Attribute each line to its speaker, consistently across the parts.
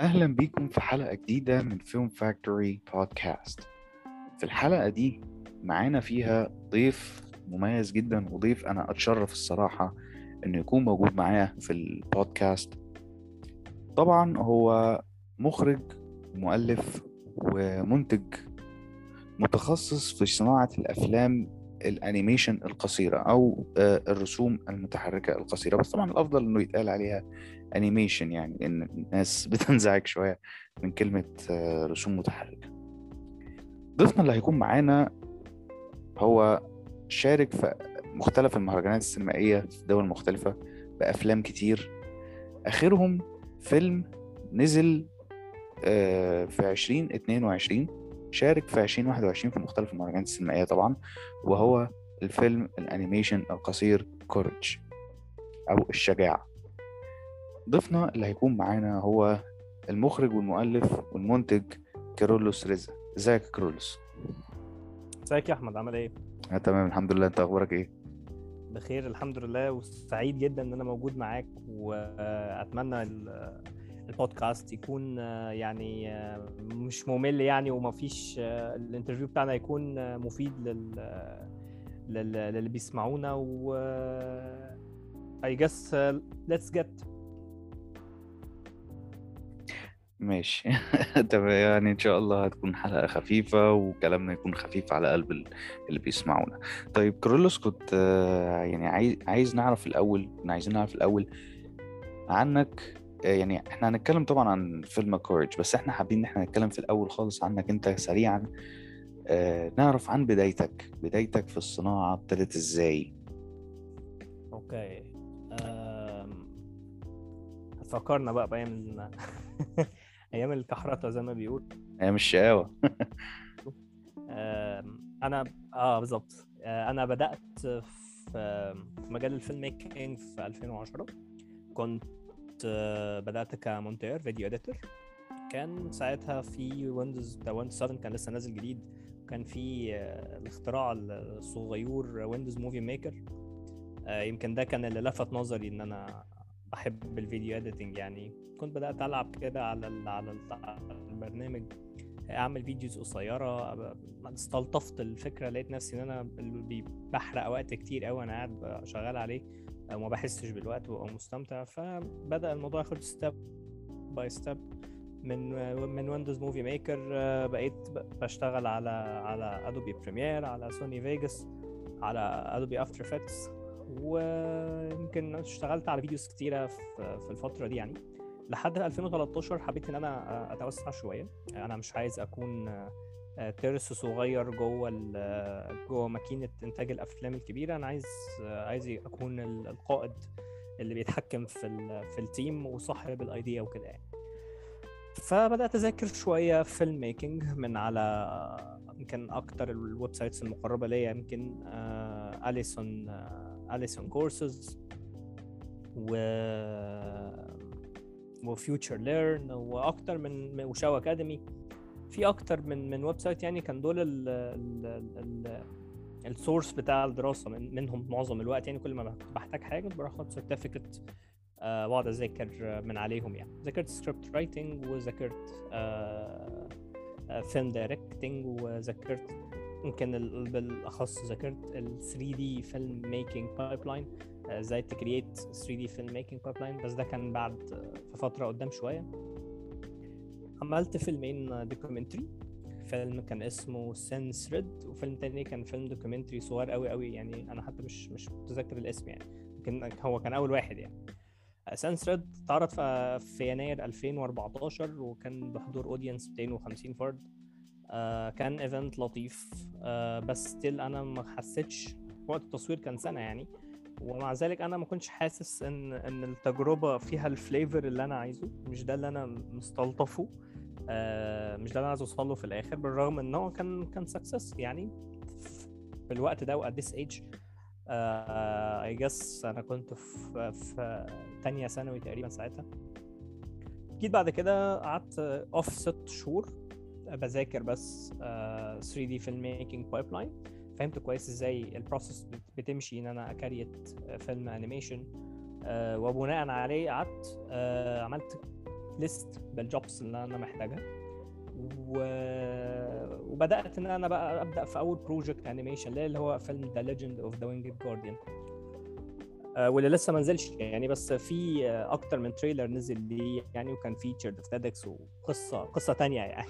Speaker 1: أهلا بيكم في حلقة جديدة من فيلم فاكتوري بودكاست في الحلقة دي معانا فيها ضيف مميز جدا وضيف أنا أتشرف الصراحة إنه يكون موجود معايا في البودكاست طبعا هو مخرج مؤلف ومنتج متخصص في صناعة الأفلام الأنيميشن القصيرة أو آه، الرسوم المتحركة القصيرة بس طبعا الأفضل إنه يتقال عليها أنيميشن يعني لأن الناس بتنزعج شوية من كلمة آه، رسوم متحركة ضيفنا اللي هيكون معانا هو شارك في مختلف المهرجانات السينمائية في دول مختلفة بأفلام كتير آخرهم فيلم نزل آه، في 2022 شارك في 2021 في مختلف المهرجانات السينمائية طبعا وهو الفيلم الأنيميشن القصير كورج أو الشجاعة ضيفنا اللي هيكون معانا هو المخرج والمؤلف والمنتج كارولوس رزا ازيك يا كارولوس
Speaker 2: ازيك يا احمد عامل ايه
Speaker 1: أنا تمام الحمد لله انت اخبارك ايه
Speaker 2: بخير الحمد لله وسعيد جدا ان انا موجود معاك واتمنى ال- البودكاست يكون آه، يعني آه، مش ممل يعني وما فيش آه، الانترفيو بتاعنا يكون آه، مفيد لل لل- للي بيسمعونا و I guess uh, let's get
Speaker 1: ماشي تمام يعني ان شاء الله هتكون حلقة خفيفة وكلامنا يكون خفيف على قلب ال- اللي بيسمعونا طيب كارولوس كنت آه، يعني عايز عايز نعرف الاول كنا عايزين نعرف الاول عنك آه، يعني احنا هنتكلم طبعا عن فيلم كورج بس احنا حابين ان احنا نتكلم في الاول خالص عنك انت سريعا آه، نعرف عن بدايتك بدايتك في الصناعة ابتدت ازاي
Speaker 2: اوكي أم... هتفكرنا بقى بايام ال... ايام الكحرطه زي ما بيقول
Speaker 1: هي مش شقاوة
Speaker 2: آم، انا اه بالظبط آه، انا بدات في في مجال الفيلم ميكينج في 2010 كنت آه، بدات كمونتير فيديو اديتور كان ساعتها في ويندوز بتاع ويندوز 7 كان لسه نازل جديد كان في آه، الاختراع الصغير ويندوز موفي ميكر يمكن ده كان اللي لفت نظري ان انا بحب الفيديو اديتنج يعني كنت بدات العب كده على ال على ال- على البرنامج اعمل فيديوز قصيره أب- استلطفت الفكره لقيت نفسي ان انا ال- بي- بحرق وقت كتير قوي انا قاعد شغال عليه وما بحسش بالوقت وابقى مستمتع فبدا الموضوع ياخد ستيب باي ستيب من من ويندوز موفي ميكر بقيت ب- بشتغل على على ادوبي بريمير على سوني فيجاس على ادوبي افتر افكتس ويمكن اشتغلت على فيديوز كتيره في في الفتره دي يعني لحد 2013 حبيت ان انا اتوسع شويه انا مش عايز اكون آه، ترس صغير جوه ال- جوه ماكينه انتاج الافلام الكبيره انا عايز آه، عايز اكون ال- القائد اللي بيتحكم في ال- في التيم وصاحب الايديا وكده يعني فبدات اذاكر شويه فيلم ميكنج من على يمكن اكتر الويب سايتس المقربه ليا يمكن آه، اليسون آه، اليسون كورسز و وفيوتشر ليرن واكتر من من- وشاو اكاديمي في اكتر من من ويب سايت يعني كان دول ال ال ال السورس بتاع الدراسه من منهم معظم الوقت يعني كل ما بحتاج حاجه بروح اخد سيرتيفيكت واقعد اذاكر من عليهم يعني ذاكرت سكريبت رايتنج وذاكرت فيلم دايركتنج وذاكرت يمكن ال- بالاخص ذاكرت ال 3 دي فيلم ميكنج بايب لاين ازاي تكريت 3 دي فيلم ميكنج بايب لاين بس ده كان بعد آه، في فتره قدام شويه عملت فيلمين دوكيومنتري فيلم كان اسمه سنس ريد وفيلم تاني كان فيلم دوكيومنتري صغير قوي قوي يعني انا حتى مش مش متذكر الاسم يعني يمكن هو كان اول واحد يعني سانس ريد اتعرض في في يناير 2014 وكان بحضور اودينس 250 فرد آه كان ايفنت لطيف آه بس ستيل انا ما حسيتش وقت التصوير كان سنه يعني ومع ذلك انا ما كنتش حاسس ان ان التجربه فيها الفليفر اللي انا عايزه مش ده اللي انا مستلطفه آه مش ده اللي انا عايز اوصل له في الاخر بالرغم ان هو كان كان سكسس يعني في الوقت ده وات ذس ايج اي جس انا كنت في في تانية ثانوي تقريبا ساعتها جيت بعد كده قعدت اوف ست شهور بذاكر بس 3 دي فيلم ميكنج بايب لاين فهمت كويس ازاي البروسيس بتمشي ان انا اكريت فيلم انيميشن وبناء عليه قعدت آه، عملت ليست بالجوبس اللي انا محتاجها و... وبدات ان انا بقى ابدا في اول بروجكت انيميشن اللي هو فيلم ذا ليجند اوف ذا وينجد جارديان واللي لسه ما نزلش يعني بس في آه، اكتر من تريلر نزل ليه يعني وكان فيتشرد في تيدكس وقصه قصه تانية يعني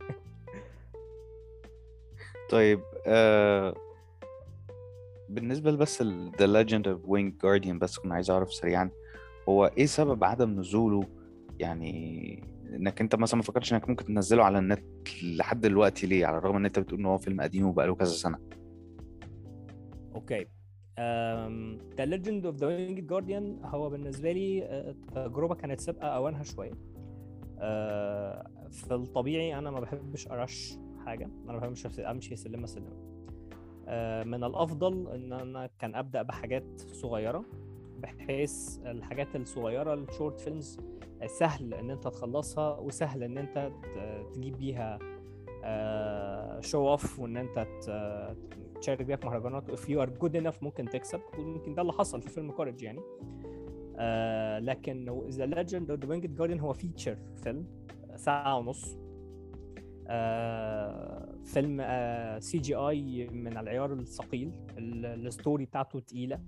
Speaker 1: طيب آه بالنسبة بس ل The Legend of Winged Guardian بس كنت عايز أعرف سريعا هو إيه سبب عدم نزوله يعني إنك أنت مثلا ما فكرتش إنك ممكن تنزله على النت لحد دلوقتي ليه على الرغم إن أنت بتقول إن هو فيلم قديم وبقاله كذا سنة
Speaker 2: اوكي ذا ليجند اوف ذا وينجد جارديان هو بالنسبه لي آه، تجربه كانت سابقه اوانها شويه آه، في الطبيعي انا ما بحبش ارش حاجه انا ما بحبش امشي سلمه سلمه آه، من الافضل ان انا كان ابدا بحاجات صغيره بحيث الحاجات الصغيره الشورت فيلمز سهل ان انت تخلصها وسهل ان انت ت- تجيب بيها شو اوف وان انت ت- تشارك بيها في مهرجانات if you are good enough ممكن تكسب ويمكن ده اللي حصل في فيلم كورج يعني آه لكن ذا ليجند اوف ذا وينجد جارديان هو فيتشر فيلم ساعة ونص آه فيلم آه سي جي اي من العيار الثقيل ال- الستوري بتاعته تقيلة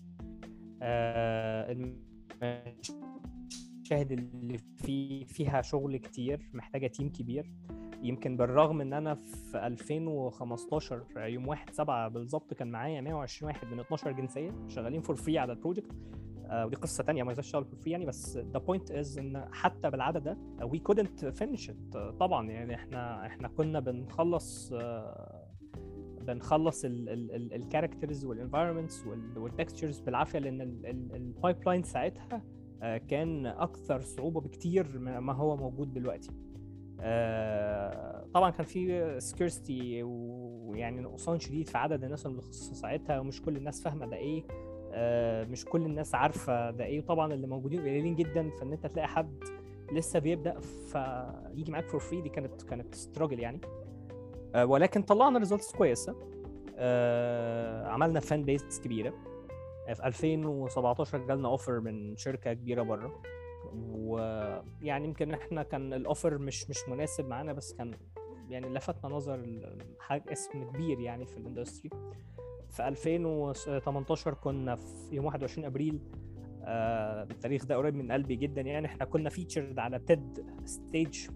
Speaker 2: آه المشاهد اللي فيه فيها شغل كتير محتاجة تيم كبير يمكن بالرغم ان انا في 2015 يوم 1 7 بالظبط كان معايا 120 واحد من 12 جنسيه شغالين فور فري على البروجكت آه، ودي قصه تانية ما يقدرش يشتغل فور فري يعني بس ذا بوينت از ان حتى بالعدد ده وي كودنت فينش طبعا يعني احنا احنا كنا بنخلص آه، بنخلص الكاركترز والانفايرمنتس والتكستشرز بالعافيه لان البايب لاين ساعتها آه، كان اكثر صعوبه بكتير من ما هو موجود دلوقتي آه، طبعا كان في سكيرستي ويعني نقصان شديد في عدد الناس المتخصصه ساعتها ومش كل الناس فاهمه ده ايه آه، مش كل الناس عارفه ده ايه وطبعا اللي موجودين قليلين جدا فان انت تلاقي حد لسه بيبدا فيجي معاك فور فري دي كانت كانت ستراجل يعني آه، ولكن طلعنا ريزلتس كويسه آه، عملنا فان بيس كبيره في 2017 جالنا اوفر من شركه كبيره بره ويعني يمكن احنا كان الاوفر مش مش مناسب معانا بس كان يعني لفتنا نظر ال- حاجه اسم كبير يعني في الاندستري في 2018 كنا في يوم 21 ابريل آه بالتاريخ ده قريب من قلبي جدا يعني احنا كنا فيتشرد على تيد ستيج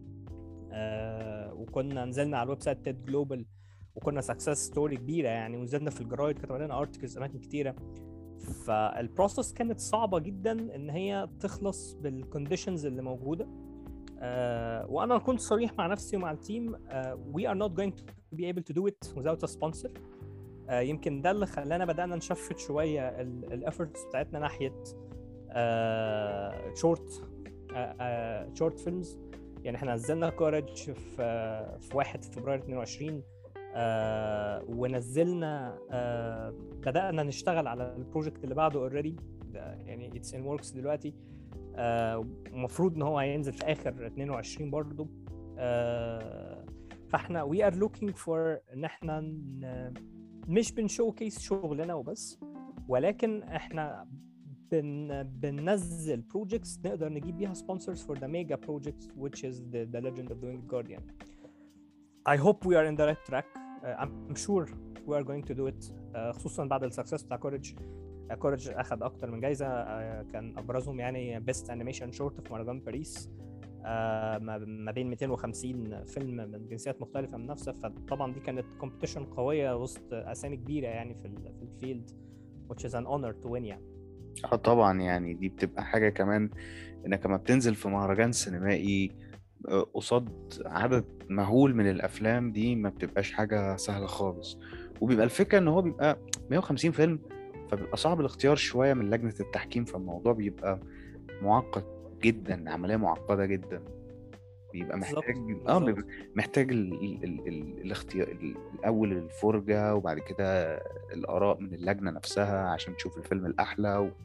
Speaker 2: آه وكنا نزلنا على الويب سايت تيد جلوبال وكنا سكسس ستوري كبيره يعني ونزلنا في الجرايد كتب علينا ارتكلز اماكن كتيره فالبروسس كانت صعبه جدا ان هي تخلص بالكونديشنز اللي موجوده آه وانا كنت صريح مع نفسي ومع التيم وي ار نوت جوينج تو بي able to do it without a sponsor آه يمكن ده اللي خلانا بدانا نشفت شويه الافورتس بتاعتنا ناحيه شورت شورت فيلمز يعني احنا نزلنا كورج في في 1 فبراير 22 آه ونزلنا آه بدانا نشتغل على البروجكت اللي بعده اوريدي يعني اتس ان وركس دلوقتي المفروض ان هو هينزل في اخر 22 برضه آه فاحنا وي ار لوكينج فور ان احنا ن- مش بنشو كيس شغلنا وبس ولكن احنا بن بننزل بروجكتس نقدر نجيب بيها sponsors for the mega project which is the, the legend of the winged guardian I hope we are in the right track uh, I'm sure we are going to do it uh, خصوصا بعد السكسس بتاع كورج كورج اخذ اكتر من جايزه uh, كان ابرزهم يعني بيست انيميشن شورت في مهرجان باريس uh, ما ما بين 250 فيلم من جنسيات مختلفه من نفسها فطبعا دي كانت كومبيتيشن قويه وسط اسامي كبيره يعني في ال- في الفيلد which is an honor to win يعني
Speaker 1: اه طبعا يعني دي بتبقى حاجة كمان انك لما بتنزل في مهرجان سينمائي آه، قصاد عدد مهول من الافلام دي ما بتبقاش حاجة سهلة خالص وبيبقى الفكرة ان هو بيبقى 150 فيلم فبيبقى صعب الاختيار شوية من لجنة التحكيم فالموضوع بيبقى معقد جدا عملية معقدة جدا بيبقى
Speaker 2: بالظبط،
Speaker 1: محتاج اه
Speaker 2: بالظبط.
Speaker 1: بيبقى محتاج ال... ال... ال... ال... الاختيار ال- الاول الفرجة وبعد كده الاراء من اللجنة نفسها عشان تشوف الفيلم الاحلى و...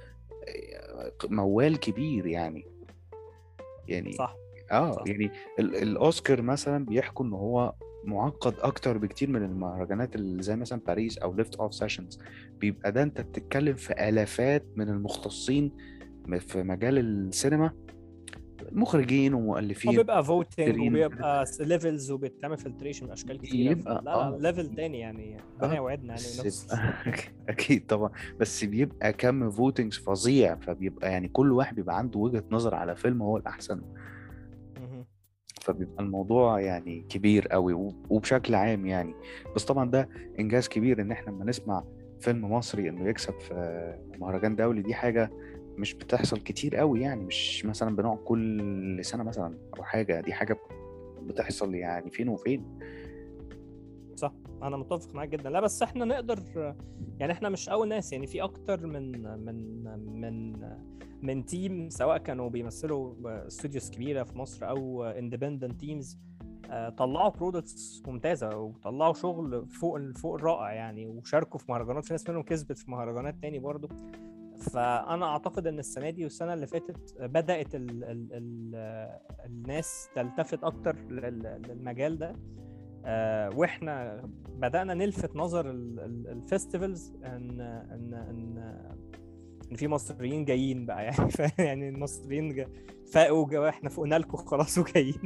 Speaker 1: موال كبير يعني يعني
Speaker 2: صح
Speaker 1: اه
Speaker 2: صح.
Speaker 1: يعني ال- الاوسكار مثلا بيحكوا ان هو معقد اكتر بكتير من المهرجانات اللي زي مثلا باريس او ليفت اوف سيشنز بيبقى ده انت بتتكلم في الافات من المختصين م- في مجال السينما مخرجين
Speaker 2: هو
Speaker 1: ومؤلفين
Speaker 2: بيبقى فوتنج
Speaker 1: ممثلين
Speaker 2: وبيبقى ليفلز وبتعمل فلتريشن باشكال كتيره
Speaker 1: يبقى
Speaker 2: لا
Speaker 1: اه
Speaker 2: لا ليفل تاني يعني ربنا
Speaker 1: اه
Speaker 2: يوعدنا يعني
Speaker 1: بس
Speaker 2: نفس
Speaker 1: يبقى اكيد طبعا بس بيبقى كم فوتنجز فظيع فبيبقى يعني كل واحد بيبقى عنده وجهة نظر على فيلم هو الاحسن
Speaker 2: مهم.
Speaker 1: فبيبقى الموضوع يعني كبير قوي وب- وبشكل عام يعني بس طبعا ده انجاز كبير ان احنا لما نسمع فيلم مصري انه يكسب في مهرجان دولي دي حاجة مش بتحصل كتير قوي يعني مش مثلا بنقعد كل سنة مثلا او حاجة دي حاجة بتحصل يعني فين وفين
Speaker 2: صح انا متفق معاك جدا لا بس احنا نقدر يعني احنا مش اول ناس يعني في اكتر من من من من تيم سواء كانوا بيمثلوا استوديوز كبيره في مصر او اندبندنت تيمز طلعوا برودكتس ممتازه وطلعوا شغل فوق فوق الرائع يعني وشاركوا في مهرجانات في ناس منهم كسبت في مهرجانات تاني برضو فانا اعتقد ان السنه دي والسنه اللي فاتت بدات ال ال ال الناس تلتفت اكتر لل- للمجال ده آه، واحنا بدانا نلفت نظر ال- ال- الفيستيفالز ان ان ان ان في مصريين جايين بقى يعني ف- يعني المصريين جا- فاقوا جا احنا فوقنا لكم خلاص وجايين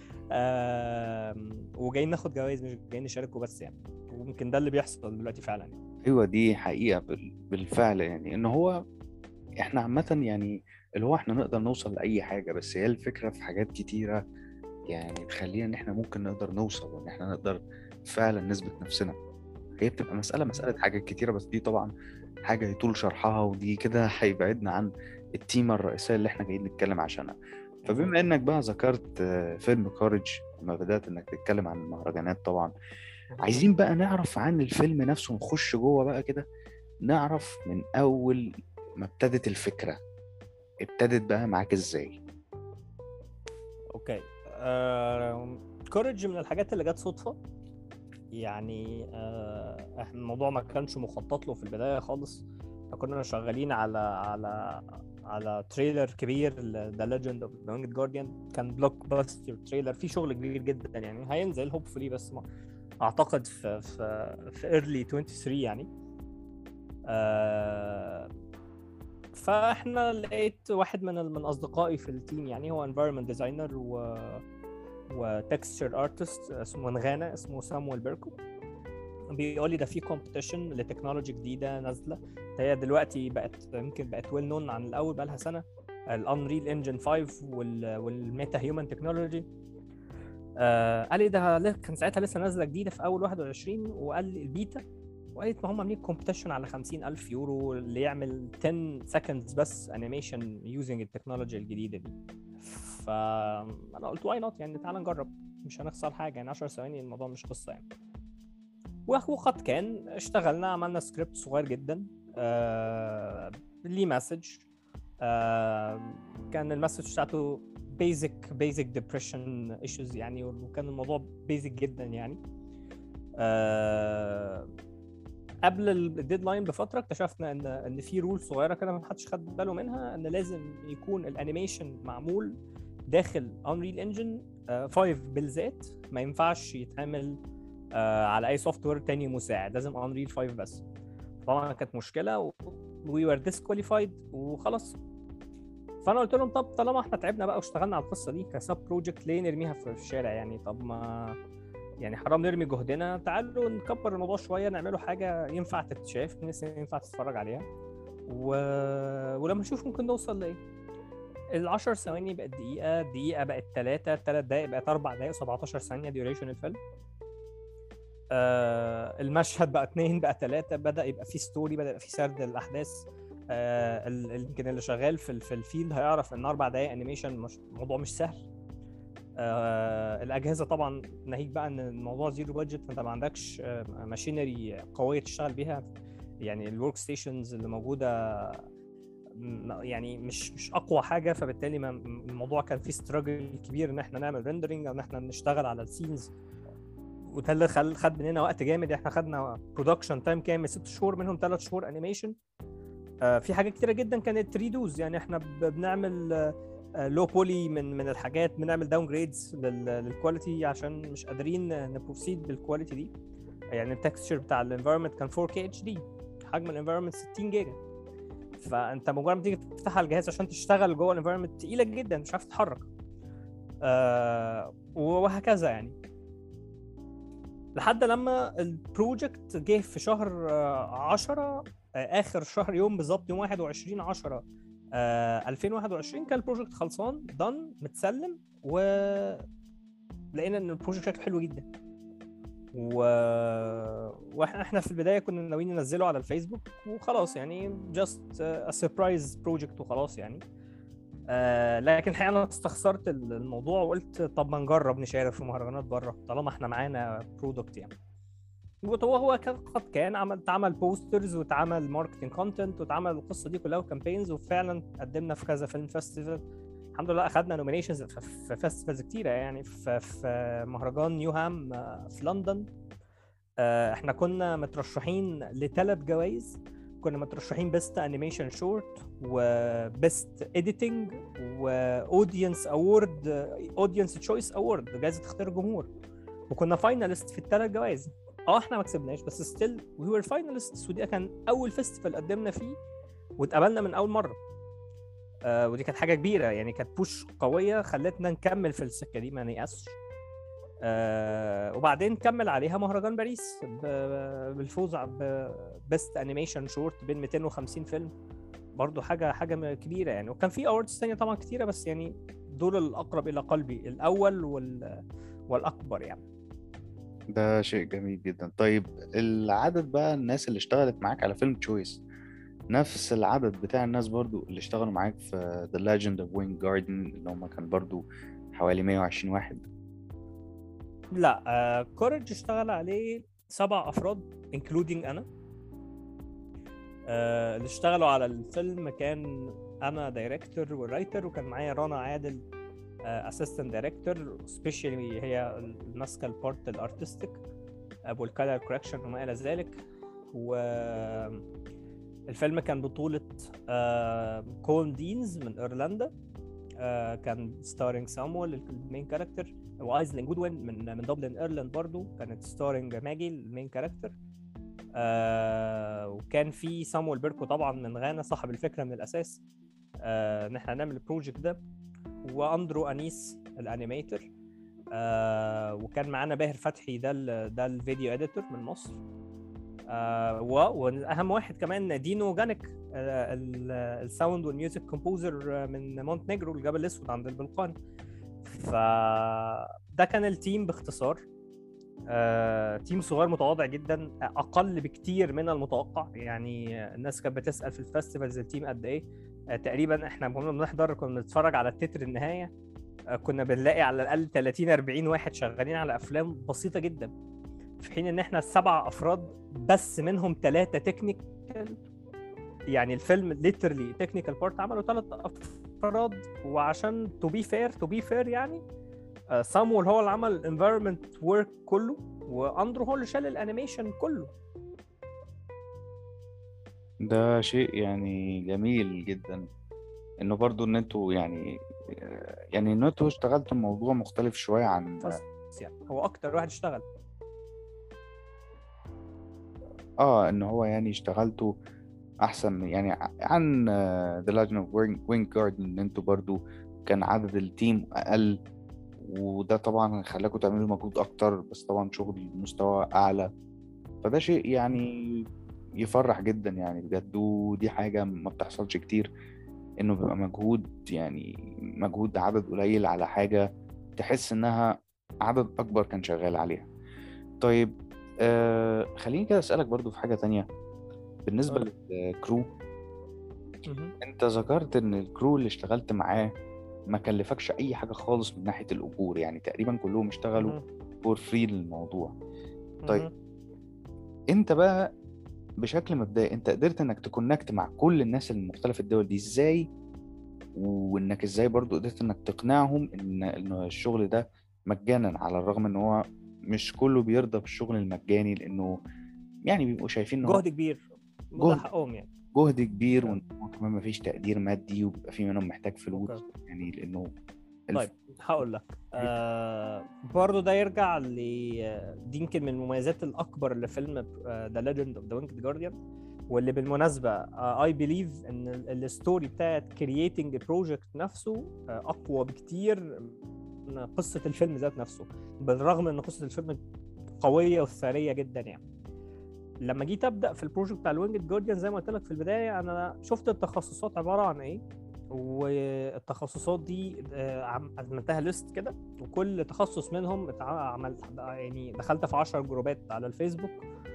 Speaker 2: آم، وجايين ناخد جوائز مش جايين نشاركوا بس يعني وممكن ده اللي بيحصل دلوقتي فعلا يعني.
Speaker 1: ايوه دي حقيقة بال- بالفعل يعني ان هو احنا عامة يعني اللي هو احنا نقدر نوصل لأي حاجة بس هي الفكرة في حاجات كتيرة يعني تخلينا ان احنا ممكن نقدر نوصل وان احنا نقدر فعلا نثبت نفسنا هي بتبقى مسألة مسألة حاجات كتيرة بس دي طبعا حاجة يطول شرحها ودي كده هيبعدنا عن التيمة الرئيسية اللي احنا جايين نتكلم عشانها فبما انك بقى ذكرت آه، فيلم كارج لما بدأت انك تتكلم عن المهرجانات طبعا عايزين بقى نعرف عن الفيلم نفسه نخش جوه بقى كده نعرف من اول ما ابتدت الفكرة ابتدت بقى معاك ازاي
Speaker 2: اوكي كورج من الحاجات اللي جت صدفه يعني آه، احنا الموضوع ما كانش مخطط له في البدايه خالص احنا كنا شغالين على على على تريلر كبير ذا ليجند اوف ذا وينجد جارديان كان بلوك باستر تريلر في شغل كبير جدا يعني هينزل هوبفully بس ما اعتقد في في في ايرلي 23 يعني آه، فاحنا لقيت واحد من من اصدقائي في التيم يعني هو environment designer و وتكستشر ارتست اسمه من غانا اسمه سامويل بيركو بيقول لي ده في كومبيتيشن لتكنولوجي جديده نازله هي دلوقتي بقت يمكن بقت ويل نون عن الاول بقى لها سنه الانريل انجن 5 وال والميتا هيومن تكنولوجي آه قال لي ده ل- كان ساعتها لسه نازله جديده في اول 21 وقال لي البيتا وقالت ما هم عاملين كومبيتيشن على 50000 يورو اللي يعمل 10 سكندز بس انيميشن يوزنج التكنولوجيا الجديده دي فانا قلت واي نوت يعني تعال نجرب مش هنخسر حاجه يعني 10 ثواني الموضوع مش قصه يعني وقد كان اشتغلنا عملنا سكريبت صغير جدا آه ليه مسج آه كان المسج بتاعته بيزك بيزك ديبريشن ايشوز يعني وكان الموضوع بيزك جدا يعني آه قبل الديدلاين بفتره اكتشفنا ان ان في رول صغيره كده ما حدش خد باله منها ان لازم يكون الانيميشن معمول داخل انريل انجن 5 بالذات ما ينفعش يتعمل آه، على اي سوفت وير تاني مساعد لازم انريل 5 بس طبعا كانت مشكله وي ور ديسكواليفايد وخلاص فانا قلت لهم طب طالما احنا تعبنا بقى واشتغلنا على القصه دي كسب بروجكت ليه نرميها في الشارع يعني طب ما يعني حرام نرمي جهدنا تعالوا نكبر الموضوع شويه نعمله حاجه ينفع تتشاف الناس ينفع تتفرج عليها و... ولما نشوف ممكن نوصل لايه ال 10 ثواني بقت دقيقة، دقيقة بقت 3، 3 دقايق بقت 4 دقايق 17 ثانية ديوريشن الفيلم. آه المشهد بقى 2 بقى 3 بدأ يبقى في ستوري بدأ يبقى في سرد الأحداث آه ال- ال- يمكن اللي شغال في ال- في الفيلد هيعرف إن 4 دقايق أنيميشن مش الموضوع مش سهل. آه الأجهزة طبعا ناهيك بقى إن الموضوع زيرو بادجت فأنت ما عندكش ماشينري قوية تشتغل بيها يعني الورك ستيشنز اللي موجودة م- يعني مش مش اقوى حاجه فبالتالي ما الموضوع كان فيه ستراجل كبير ان احنا نعمل ريندرنج او ان احنا نشتغل على السينز وده اللي خل خد مننا وقت جامد احنا خدنا برودكشن تايم كامل ست شهور منهم ثلاث شهور انيميشن آه في حاجات كتيره جدا كانت ريدوز يعني احنا ب- بنعمل لو بولي من من الحاجات بنعمل داون جريدز للكواليتي عشان مش قادرين نبروسيد بالكواليتي دي يعني التكستشر بتاع الانفايرمنت كان 4K اتش دي حجم الانفايرمنت 60 جيجا فانت مجرد ما تيجي تفتح على الجهاز عشان تشتغل جوه الانفايرمنت تقيله جدا مش عارف تتحرك آه وهكذا يعني لحد لما البروجكت جه في شهر 10 اخر شهر يوم بالظبط يوم 21 10 آه 2021 كان البروجكت خلصان دن متسلم و لقينا ان البروجكت شكله حلو جدا و... واحنا احنا في البدايه كنا ناويين ننزله على الفيسبوك وخلاص يعني جاست ا سربرايز بروجكت وخلاص يعني آه لكن الحقيقه انا استخسرت الموضوع وقلت طب ما نجرب نشارك في مهرجانات بره طالما احنا معانا برودكت يعني هو هو قد كان عمل اتعمل بوسترز واتعمل ماركتنج كونتنت واتعمل القصه دي كلها وكامبينز وفعلا قدمنا في كذا فيلم فيستيفال الحمد لله اخذنا نومينيشنز في فيستيفالز كتيره يعني في, في مهرجان نيوهام في لندن احنا كنا مترشحين لثلاث جوائز كنا مترشحين بيست انيميشن شورت وبيست اديتنج واودينس اوورد اودينس تشويس اوورد جائزه اختيار الجمهور وكنا فاينالست في الثلاث جوائز اه احنا ما كسبناش بس ستيل وي ور فاينالست ودي كان اول فيستيفال قدمنا فيه واتقبلنا من اول مره آه ودي كانت حاجه كبيره يعني كانت بوش قويه خلتنا نكمل في السكه دي ما نيأسش آه وبعدين كمل عليها مهرجان باريس بالفوز ببيست انيميشن شورت بين 250 فيلم برضو حاجه حاجه كبيره يعني وكان في اووردز ثانيه طبعا كتيره بس يعني دول الاقرب الى قلبي الاول وال والاكبر يعني
Speaker 1: ده شيء جميل جدا طيب العدد بقى الناس اللي اشتغلت معاك على فيلم تشويس نفس العدد بتاع الناس برضو اللي اشتغلوا معاك في The Legend of Wing Garden اللي هم كان برضو حوالي 120 واحد
Speaker 2: لا كورج uh, اشتغل عليه سبع افراد انكلودينج انا uh, اللي اشتغلوا على الفيلم كان انا دايركتور والرايتر وكان معايا رنا عادل اسيستنت دايركتور سبيشالي هي ماسكه البارت الارتستيك والكالر كوركشن وما الى ذلك و الفيلم كان بطولة كون دينز من ايرلندا كان ستارينج سامويل المين كاركتر وايزلين جودوين من من دبلن ايرلاند برضو كانت ستارينج ماجي المين كاركتر وكان في سامويل بيركو طبعا من غانا صاحب الفكره من الاساس ان احنا نعمل البروجكت ده واندرو انيس الانيميتر آه وكان معانا باهر فتحي ده ال ده الفيديو اديتور من مصر آه واهم واحد كمان دينو جانك آه الساوند والميوزك كومبوزر من مونتنيجرو الجبل الاسود عند البلقان فده كان التيم باختصار آه، تيم صغير متواضع جدا اقل بكتير من المتوقع يعني الناس كانت بتسال في الفستيفالز التيم قد ايه آه، تقريبا احنا كنا بنحضر كنا بنتفرج على التتر النهايه آه، كنا بنلاقي على الاقل 30 40 واحد شغالين على افلام بسيطه جدا في حين ان احنا السبع افراد بس منهم ثلاثه تكنيكال يعني الفيلم ليترلي تكنيكال بارت عملوا ثلاث افراد وعشان تو بي فير تو بي فير يعني سامويل هو اللي عمل الانفايرمنت ورك كله واندرو هو اللي شال الانيميشن كله
Speaker 1: ده شيء يعني جميل جدا انه برضو ان انتوا يعني يعني ان انتوا اشتغلتوا الموضوع مختلف شويه عن
Speaker 2: يعني هو اكتر واحد اشتغل
Speaker 1: اه ان هو يعني اشتغلتوا احسن يعني عن ذا لاجن اوف وينج جاردن ان انتوا برضو كان عدد التيم اقل وده طبعا خلاكم تعملوا مجهود اكتر بس طبعا شغل مستوى اعلى فده شيء يعني يفرح جدا يعني بجد ودي حاجة ما بتحصلش كتير انه بيبقى مجهود يعني مجهود عدد قليل على حاجة تحس انها عدد اكبر كان شغال عليها طيب آه خليني كده اسألك برضو في حاجة تانية بالنسبة
Speaker 2: قول.
Speaker 1: للكرو انت ذكرت ان الكرو اللي اشتغلت معاه ما كلفكش اي حاجة خالص من ناحية الاجور يعني تقريبا كلهم اشتغلوا فور فري للموضوع طيب انت بقى بشكل مبدئي انت قدرت انك تكونكت مع كل الناس المختلفة الدول دي ازاي وانك ازاي برضو قدرت انك تقنعهم ان ان الشغل ده مجانا على الرغم ان هو مش كله بيرضى بالشغل المجاني لانه يعني بيبقوا شايفين ان هو
Speaker 2: جهد كبير وده
Speaker 1: جهد.
Speaker 2: حقهم يعني
Speaker 1: جهد كبير وان هو كمان مفيش تقدير مادي وبيبقى في منهم محتاج فلوس
Speaker 2: أوكي.
Speaker 1: يعني لانه الف-
Speaker 2: طيب هقول لك آه برضه ده يرجع ل دي يمكن من المميزات الاكبر لفيلم ذا ليجند اوف ذا وينكد جارديان واللي بالمناسبه اي بليف ان الستوري بتاعت كرييتنج بروجكت نفسه آه، اقوى بكتير قصه الفيلم ذات نفسه بالرغم ان قصه الفيلم قويه وثريه جدا يعني لما جيت ابدا في البروجكت بتاع الوينجد جارديان زي ما قلت لك في البدايه انا شفت التخصصات عباره عن ايه والتخصصات دي آه، عم- عملتها ليست كده وكل تخصص منهم اتع- عملت يعني دخلت في 10 جروبات على الفيسبوك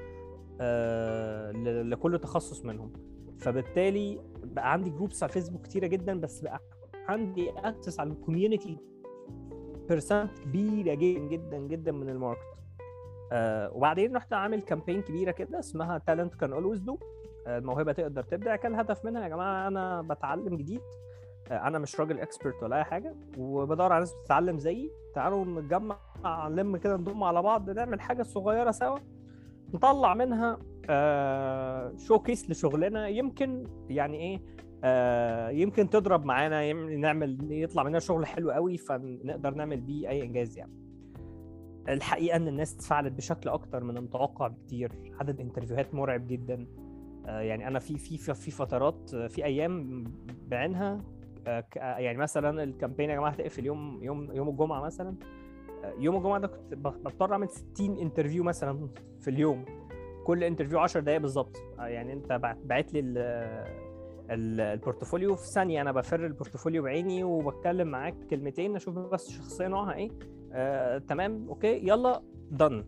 Speaker 2: آه، ل- لكل تخصص منهم فبالتالي بقى عندي جروبس على الفيسبوك كتيره جدا بس بقى عندي اكسس على الكوميونتي بيرسنت كبيره جدا جدا جدا من الماركت آه وبعدين رحت عامل كامبين كبيره كده اسمها تالنت كان اولويز دو الموهبه تقدر تبدع كان الهدف منها يا جماعه انا بتعلم جديد آه انا مش راجل اكسبرت ولا اي حاجه وبدور على ناس بتتعلم زيي تعالوا نتجمع نلم كده نضم على بعض نعمل حاجه صغيره سوا نطلع منها آه شو كيس لشغلنا يمكن يعني ايه آه يمكن تضرب معانا يم- نعمل يطلع منها شغل حلو قوي فنقدر نعمل بيه اي انجاز يعني الحقيقه ان الناس تفاعلت بشكل اكتر من المتوقع بكتير عدد انترفيوهات مرعب جدا آه يعني انا في في في في فترات آه، في ايام بعينها آه، ك- آه، يعني مثلا الكامبين يا جماعه هتقفل يوم يوم يوم الجمعه مثلا آه، يوم الجمعه ده كنت ب- بضطر اعمل 60 انترفيو مثلا في اليوم كل انترفيو 10 دقائق بالظبط آه، يعني انت بعت بعت لي ال- ال- البورتفوليو في ثانيه انا بفر البورتفوليو بعيني وبتكلم معاك كلمتين اشوف بس الشخصيه نوعها ايه آه، تمام اوكي يلا دن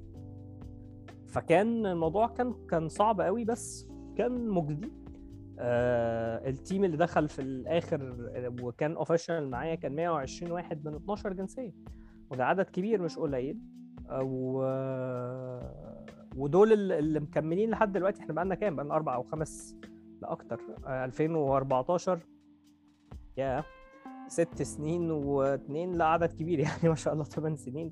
Speaker 2: فكان الموضوع كان كان صعب قوي بس كان مجدي آه التيم اللي دخل في الاخر وكان اوفيشال معايا كان 120 واحد من 12 جنسيه وده عدد كبير مش قليل آه، و ودول ال- اللي مكملين لحد دلوقتي احنا بقالنا كام بقالنا اربع او خمس لا اكتر آه 2014 يا ست سنين واثنين لا عدد كبير يعني ما شاء الله ثمان سنين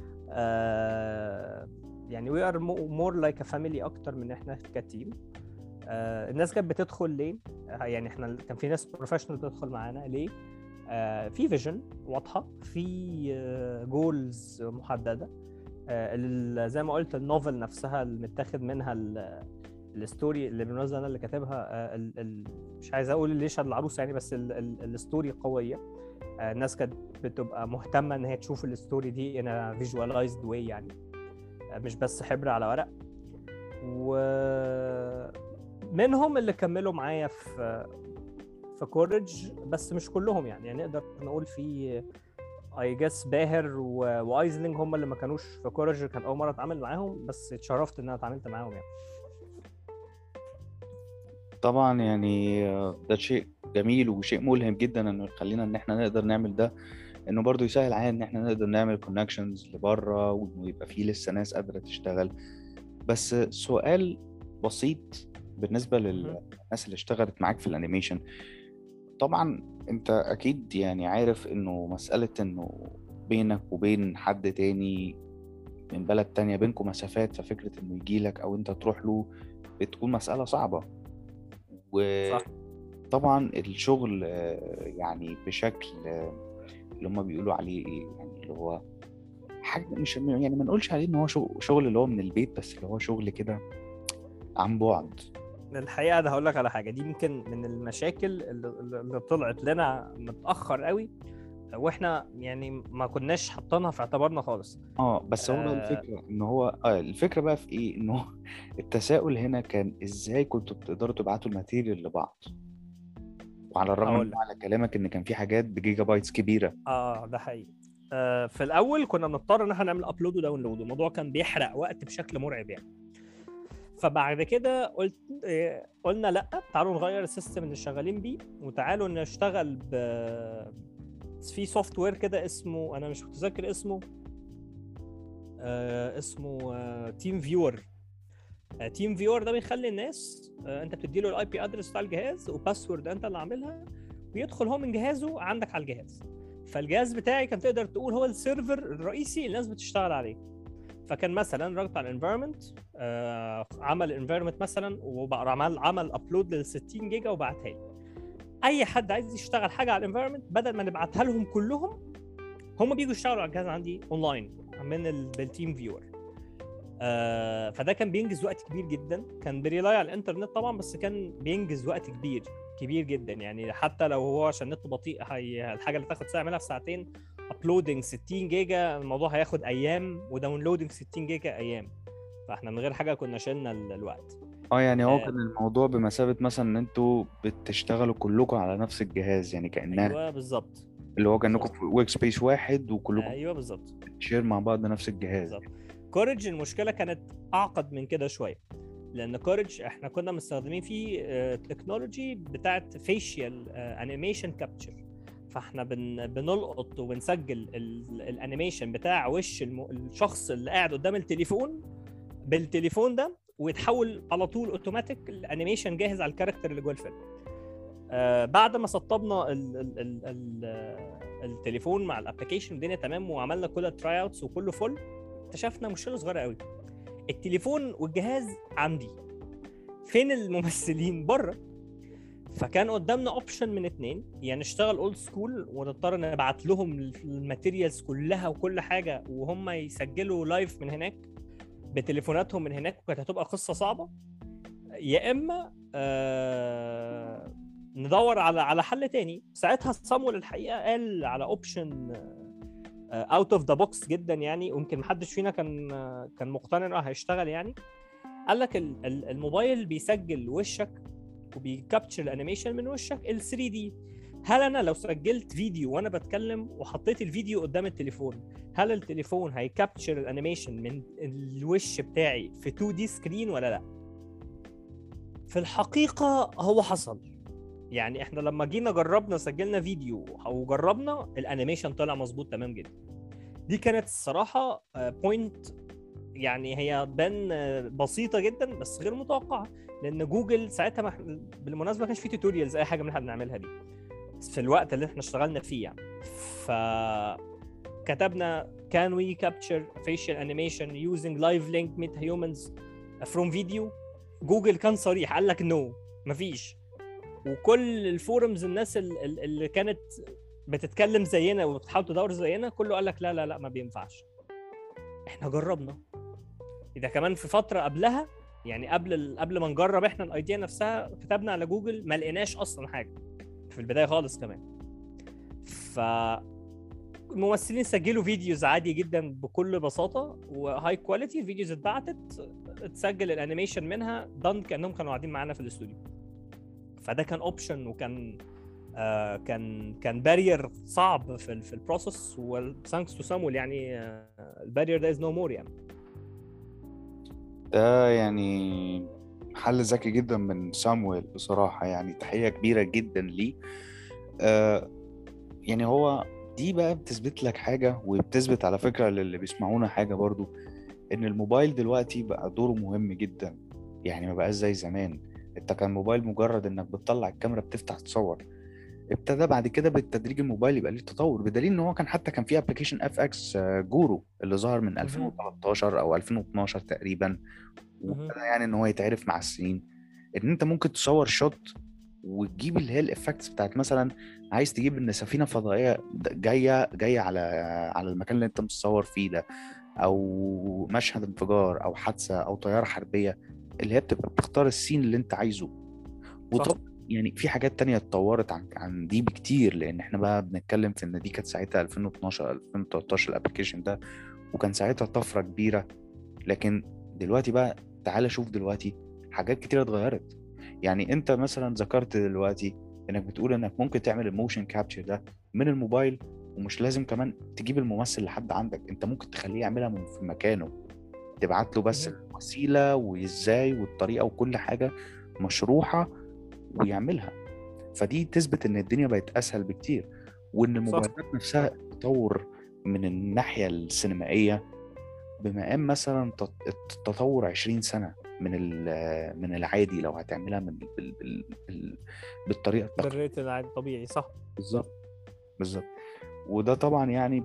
Speaker 2: آه يعني وي ار مور لايك ا فاميلي اكتر من احنا كتيم آه الناس كانت بتدخل ليه؟ آه يعني احنا كان في ناس بروفيشنال بتدخل معانا ليه؟ آه في فيجن واضحه في جولز محدده آه ال- زي ما قلت النوفل نفسها اللي متاخد منها ال- الستوري اللي بالمناسبه انا اللي كاتبها آه ال ال مش عايز اقول ليش العروسه يعني بس ال- ال- الستوري قويه آه الناس كانت بتبقى مهتمه ان هي تشوف الستوري دي ان فيجواليزد واي يعني آه مش بس حبر على ورق ومنهم اللي كملوا معايا في في كورج بس مش كلهم يعني, يعني نقدر نقول في اي جس باهر و... وايزلينج هم اللي ما كانوش في كورج كان اول مره اتعامل معاهم بس اتشرفت ان انا اتعاملت معاهم يعني
Speaker 1: طبعا يعني آه، ده شيء جميل وشيء ملهم جدا انه يخلينا ان احنا نقدر نعمل ده انه برضو يسهل علينا ان احنا نقدر نعمل كونكشنز لبره وانه يبقى فيه لسه ناس قادره تشتغل بس سؤال بسيط بالنسبه للناس اللي اشتغلت معاك في الانيميشن طبعا انت اكيد يعني عارف انه مساله انه بينك وبين حد تاني من بلد تانية بينكم مسافات ففكرة انه يجيلك او انت تروح له بتكون مسألة صعبة
Speaker 2: صح.
Speaker 1: وطبعا الشغل آه، يعني بشكل آه، اللي هم بيقولوا عليه ايه يعني اللي هو حاجة مش يعني ما نقولش عليه ان هو شغل, شغل اللي هو من البيت بس اللي هو شغل كده عن بعد
Speaker 2: الحقيقه ده هقول لك على حاجه دي يمكن من المشاكل اللي, اللي طلعت لنا متاخر قوي واحنا يعني ما كناش حاطينها في اعتبارنا خالص
Speaker 1: اه بس هو بقى
Speaker 2: آه.
Speaker 1: الفكرة ان هو اه الفكرة بقى في ايه انه التساؤل هنا كان ازاي كنتوا بتقدروا تبعتوا الماتيريال لبعض وعلى الرغم
Speaker 2: هقول
Speaker 1: من
Speaker 2: لك.
Speaker 1: على كلامك ان كان في حاجات بجيجا بايتس كبيرة
Speaker 2: اه ده حقيقي آه في الاول كنا بنضطر ان احنا نعمل ابلود وداونلود الموضوع كان بيحرق وقت بشكل مرعب يعني فبعد كده قلت آه قلنا لا تعالوا نغير السيستم اللي شغالين بيه وتعالوا نشتغل ب في سوفت وير كده اسمه انا مش متذكر اسمه آه اسمه تيم فيور تيم فيور ده بيخلي الناس آه انت بتدي له الاي بي ادرس بتاع الجهاز وباسورد انت اللي عاملها ويدخل هو من جهازه عندك على الجهاز فالجهاز بتاعي كان تقدر تقول هو السيرفر الرئيسي اللي الناس بتشتغل عليه فكان مثلا رجعت على الانفايرمنت آه عمل انفايرمنت مثلا وبقى عمل عمل ابلود لل 60 جيجا وبعتها لي اي حد عايز يشتغل حاجه على الانفايرمنت بدل ما نبعتها لهم كلهم هم بيجوا يشتغلوا على الجهاز عندي اونلاين من ال- بالتيم فيور آه فده كان بينجز وقت كبير جدا كان بريلاي على الانترنت طبعا بس كان بينجز وقت كبير كبير جدا يعني حتى لو هو عشان النت بطيء هي الحاجه اللي تاخد ساعه اعملها في ساعتين ابلودنج 60 جيجا الموضوع هياخد ايام وداونلودنج 60 جيجا ايام فاحنا من غير حاجه كنا شلنا ال- الوقت
Speaker 1: اه يعني هو
Speaker 2: آه.
Speaker 1: كان الموضوع بمثابة مثلا ان انتوا بتشتغلوا كلكم على نفس الجهاز يعني كأنها
Speaker 2: ايوه بالظبط
Speaker 1: اللي هو كأنكم
Speaker 2: بالظبط.
Speaker 1: في ورك سبيس واحد وكلكم
Speaker 2: ايوه بالظبط
Speaker 1: بتشير مع بعض نفس الجهاز
Speaker 2: بالظبط كورج المشكله كانت اعقد من كده شويه لان كورج احنا كنا مستخدمين فيه تكنولوجي بتاعت فيشيال انيميشن كابتشر فاحنا بن بنلقط وبنسجل ال- الانيميشن بتاع وش الم... الشخص اللي قاعد قدام التليفون بالتليفون ده ويتحول على طول اوتوماتيك الانيميشن جاهز على الكاركتر اللي جوه الفيلم آه بعد ما سطبنا ال ال ال ال التليفون مع الابلكيشن الدنيا تمام وعملنا كل التراي اوتس وكله فل اكتشفنا مشكله صغيره قوي التليفون والجهاز عندي فين الممثلين بره فكان قدامنا اوبشن من اتنين يعني نشتغل اولد سكول ونضطر نبعت لهم الماتيريالز كلها وكل حاجه وهم يسجلوا لايف من هناك بتليفوناتهم من هناك وكانت هتبقى قصه صعبه يا اما آه ندور على على حل تاني ساعتها صامويل الحقيقه قال على اوبشن اوت اوف ذا بوكس جدا يعني ويمكن محدش فينا كان كان مقتنع انه هيشتغل يعني قال لك ال- ال- الموبايل بيسجل وشك وبيكابتشر الانيميشن من وشك ال 3 دي هل انا لو سجلت فيديو وانا بتكلم وحطيت الفيديو قدام التليفون هل التليفون هيكابتشر الانيميشن من الوش بتاعي في 2 دي سكرين ولا لا في الحقيقه هو حصل يعني احنا لما جينا جربنا سجلنا فيديو او جربنا الانيميشن طلع مظبوط تمام جدا دي كانت الصراحه بوينت يعني هي بان آه، بسيطه جدا بس غير متوقعه لان جوجل ساعتها ما إحنا- بالمناسبه ما كانش في توتوريالز اي حاجه من اللي احنا بنعملها دي في الوقت اللي احنا اشتغلنا فيه يعني ف كتبنا can we capture facial animation using live link with humans from video جوجل كان صريح قال لك نو no, مفيش وكل الفورمز الناس ال- ال- اللي كانت بتتكلم زينا وبتحاول تدور زينا كله قال لك لا لا لا ما بينفعش احنا جربنا اذا كمان في فتره قبلها يعني قبل ال... قبل ما نجرب احنا الايديا نفسها كتبنا على جوجل ما لقيناش اصلا حاجه في البدايه خالص كمان ف الممثلين سجلوا فيديوز عادي جدا بكل بساطه وهاي كواليتي الفيديوز اتبعتت اتسجل الانيميشن منها دان كانهم كانوا قاعدين معانا في الاستوديو فده كان اوبشن وكان آه كان كان بارير صعب في ال في البروسيس وثانكس تو سامويل يعني البارير ده از نو مور يعني
Speaker 1: ده يعني حل ذكي جدا من سامويل بصراحة يعني تحية كبيرة جدا ليه آه يعني هو دي بقى بتثبت لك حاجة وبتثبت على فكرة للي بيسمعونا حاجة برضو إن الموبايل دلوقتي بقى دوره مهم جدا يعني ما بقاش زي زمان انت كان موبايل مجرد انك بتطلع الكاميرا بتفتح تصور ابتدى بعد كده بالتدريج الموبايل يبقى ليه تطور بدليل ان هو كان حتى كان في ابلكيشن اف اكس جورو اللي ظهر من 2013 او 2012 تقريبا وابتدى يعني ان هو يتعرف مع السنين ان انت ممكن تصور شوت وتجيب اللي هي الافكتس بتاعت مثلا عايز تجيب ان سفينه فضائيه د- جايه جايه على على المكان اللي انت متصور فيه ده او مشهد انفجار او حادثه او طياره حربيه اللي هي بتبقى بتختار السين اللي انت عايزه وطبعا يعني في حاجات تانية اتطورت عن عن دي بكتير لان احنا بقى بنتكلم في ان دي كانت ساعتها 2012 2013 الابلكيشن ده وكان ساعتها طفره كبيره لكن دلوقتي بقى تعالى شوف دلوقتي حاجات كتير اتغيرت يعني انت مثلا ذكرت دلوقتي انك بتقول انك ممكن تعمل الموشن كابتشر ده من الموبايل ومش لازم كمان تجيب الممثل لحد عندك انت ممكن تخليه يعملها من في مكانه تبعت له بس
Speaker 2: مهم.
Speaker 1: الوسيله وازاي والطريقه وكل حاجه مشروحه ويعملها فدي تثبت ان الدنيا بقت اسهل بكتير وان الموبايلات نفسها تطور من الناحيه السينمائيه بمقام مثلا تط- التطور 20 سنه من ال- من العادي لو هتعملها من بال بال بال بالطريقه التقليديه
Speaker 2: بالريت العادي الطبيعي صح
Speaker 1: بالظبط بالظبط وده طبعا يعني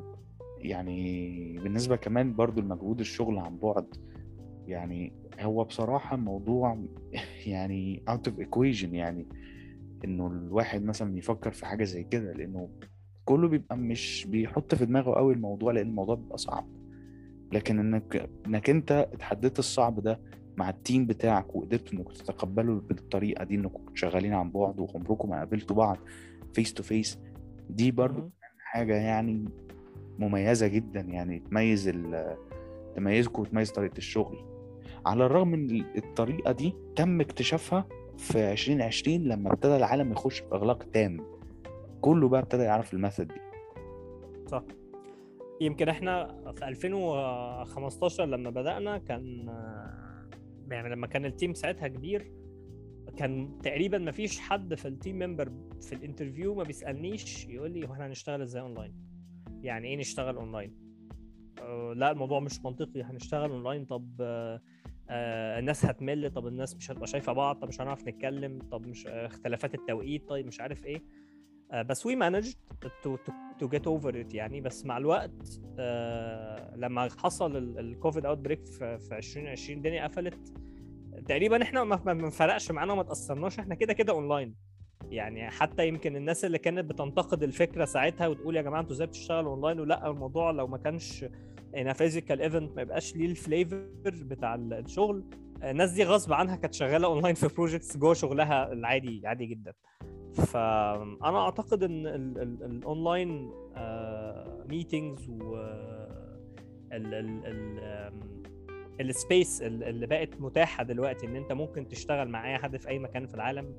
Speaker 1: يعني بالنسبة كمان برضو لمجهود الشغل عن بعد يعني هو بصراحة موضوع يعني out of equation يعني انه الواحد مثلا يفكر في حاجة زي كده لانه كله بيبقى مش بيحط في دماغه قوي الموضوع لان الموضوع بيبقى صعب لكن انك انك انت اتحددت الصعب ده مع التيم بتاعك وقدرتوا انكم تتقبلوا بالطريقة دي انكم كنتوا شغالين عن بعد وعمركم ما قابلتوا بعض فيس تو فيس دي برضو
Speaker 2: مهم.
Speaker 1: حاجة يعني مميزة جدا يعني تميز ال- تميزكم وتميز طريقة الشغل على الرغم من الطريقة دي تم اكتشافها في 2020 لما ابتدى العالم يخش في إغلاق تام كله بقى ابتدى يعرف الميثود دي
Speaker 2: صح يمكن احنا في 2015 لما بدأنا كان يعني لما كان التيم ساعتها كبير كان تقريبا ما فيش حد في التيم ممبر في الانترفيو ما بيسألنيش يقول لي هو احنا هنشتغل ازاي اونلاين يعني ايه نشتغل اونلاين أه لا الموضوع مش منطقي هنشتغل اونلاين طب آه، آه، الناس هتمل طب الناس مش هتبقى شايفه بعض طب مش هنعرف نتكلم طب مش آه، اختلافات التوقيت طيب مش عارف ايه آه، بس وي مانجد تو تو جيت اوفر ات يعني بس مع الوقت آه، لما حصل الكوفيد اوت بريك في في 2020 الدنيا قفلت تقريبا احنا ما ما- ما فرقش معانا وما تاثرناش احنا كده كده اونلاين يعني حتى يمكن الناس اللي كانت بتنتقد الفكره ساعتها وتقول يا جماعه انتوا ازاي بتشتغلوا اونلاين ولا الموضوع لو ما كانش ان فيزيكال ايفنت ما يبقاش ليه الفليفر بتاع الشغل الناس دي غصب عنها كانت شغاله اونلاين في بروجكتس جوه شغلها العادي عادي جدا فانا اعتقد ان ال- ال- الاونلاين ميتينجز و ال ال ال آم، السبيس ال- اللي بقت متاحه دلوقتي ان انت ممكن تشتغل مع اي حد في اي مكان في العالم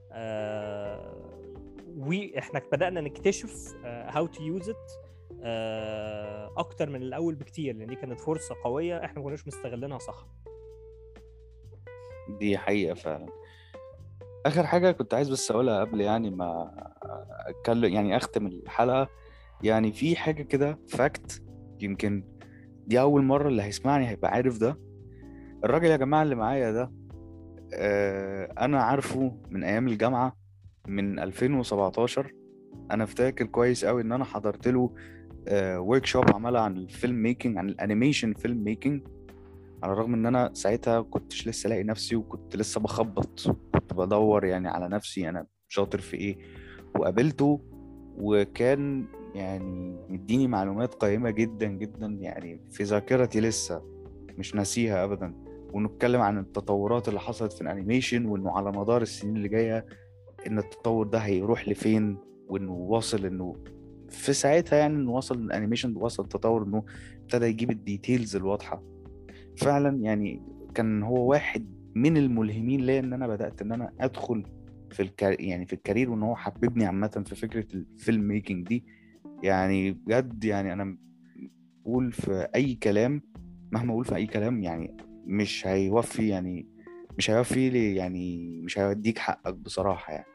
Speaker 2: واحنا بدانا نكتشف هاو تو يوز ات اكتر من الاول بكتير لان دي كانت فرصه قويه احنا ما كناش مستغلينها صح
Speaker 1: دي حقيقة فعلا آخر حاجة كنت عايز بس أقولها قبل يعني ما أتكلم يعني أختم الحلقة يعني في حاجة كده فاكت يمكن دي أول مرة اللي هيسمعني هيبقى عارف ده الراجل يا جماعة اللي معايا ده آه، أنا عارفه من أيام الجامعة من 2017 أنا فاكر كويس قوي إن أنا حضرت له ورك شوب عملها عن الفيلم ميكنج عن الأنيميشن فيلم ميكنج على الرغم ان انا ساعتها كنتش لسه لاقي نفسي وكنت لسه بخبط كنت بدور يعني على نفسي انا شاطر في ايه وقابلته وكان يعني مديني معلومات قيمة جدا جدا يعني في ذاكرتي لسه مش ناسيها ابدا ونتكلم عن التطورات اللي حصلت في الانيميشن وانه على مدار السنين اللي جاية ان التطور ده هيروح لفين وانه واصل انه في ساعتها يعني انه وصل الانيميشن وصل التطور انه ابتدى يجيب الديتيلز الواضحة فعلا يعني كان هو واحد من الملهمين ليا ان انا بدات ان انا ادخل في الكار... يعني في الكارير وان هو حببني عامه في فكره الفيلم ميكنج دي يعني بجد يعني انا بقول في اي كلام مهما اقول في اي كلام يعني مش هيوفي يعني مش هيوفي لي يعني مش هيوديك حقك بصراحه يعني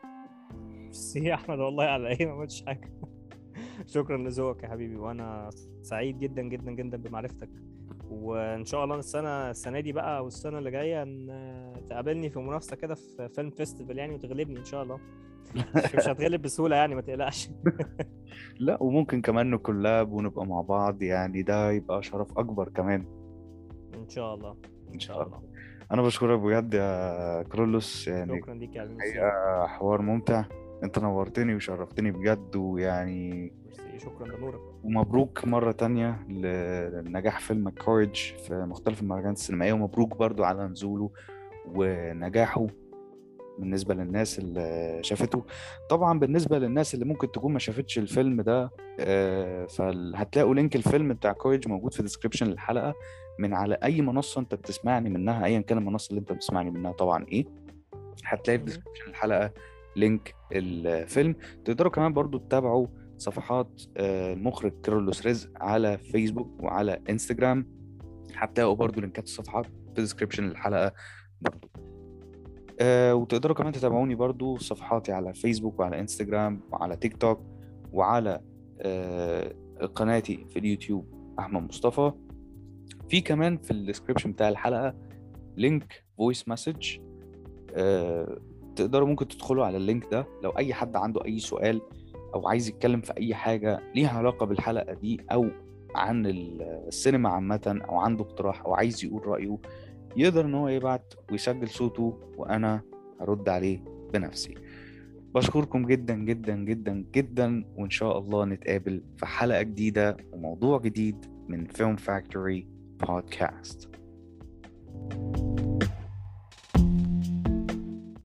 Speaker 2: بس يا احمد والله على ايه ما عملتش حاجه شكرا لذوقك يا حبيبي وانا سعيد جدا جدا جدا بمعرفتك وان شاء الله السنه السنه دي بقى والسنه اللي جايه ن- تقابلني في منافسه كده في فيلم فيستيفال يعني وتغلبني ان شاء الله مش مش هتغلب بسهوله يعني ما تقلقش
Speaker 1: لا وممكن كمان نكولاب ونبقى مع بعض يعني ده يبقى شرف اكبر كمان
Speaker 2: ان شاء الله
Speaker 1: ان شاء الله انا بشكرك بجد يا كرولوس يعني
Speaker 2: شكرا ليك يا عبد
Speaker 1: حقيقة حوار ممتع انت نورتني وشرفتني بجد ويعني
Speaker 2: ميرسي شكرا ده نورك
Speaker 1: ومبروك مرة تانية لنجاح فيلم كوريج في مختلف المهرجانات السينمائية ومبروك برضو على نزوله ونجاحه بالنسبة للناس اللي شافته طبعا بالنسبة للناس اللي ممكن تكون ما شافتش الفيلم ده آه، فهتلاقوا لينك الفيلم بتاع كوريج موجود في ديسكريبشن الحلقة من على أي منصة أنت بتسمعني منها أيا كان المنصة اللي أنت بتسمعني منها طبعا إيه هتلاقي في
Speaker 2: مهم.
Speaker 1: ديسكريبشن الحلقة لينك الفيلم تقدروا كمان برضو تتابعوا صفحات آه، المخرج كيرلس رزق على فيسبوك وعلى انستجرام هتلاقوا برضو لينكات الصفحات في ديسكريبشن الحلقة برضو آه وتقدروا كمان تتابعوني برضو صفحاتي على فيسبوك وعلى انستجرام وعلى تيك توك وعلى آه قناتي في اليوتيوب احمد مصطفى في كمان في الديسكريبشن بتاع الحلقة لينك فويس مسج آه تقدروا ممكن تدخلوا على اللينك ده لو اي حد عنده اي سؤال او عايز يتكلم في اي حاجة ليها علاقة بالحلقة دي او عن السينما عامة او عنده اقتراح او عايز يقول رأيه يقدر ان هو يبعت ويسجل صوته وانا هرد عليه بنفسي بشكركم جدا جدا جدا جدا وان شاء الله نتقابل في حلقة جديدة وموضوع جديد من فيلم فاكتوري بودكاست